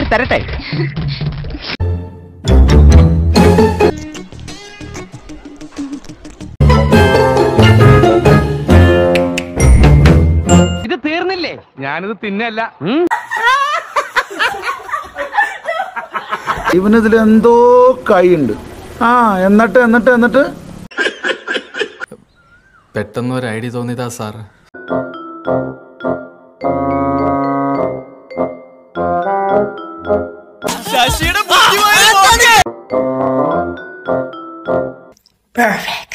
തരട്ടെ ഇത് തീർന്നില്ലേ ഞാനിത് തിന്നല്ല ഉം? ഇവനിതിൽ എന്തോ കൈയുണ്ട് ആ എന്നിട്ട് എന്നിട്ട് എന്നിട്ട് പെട്ടെന്ന് ഒരു ഐഡിയ തോന്നിയതാ സാർ Perfect.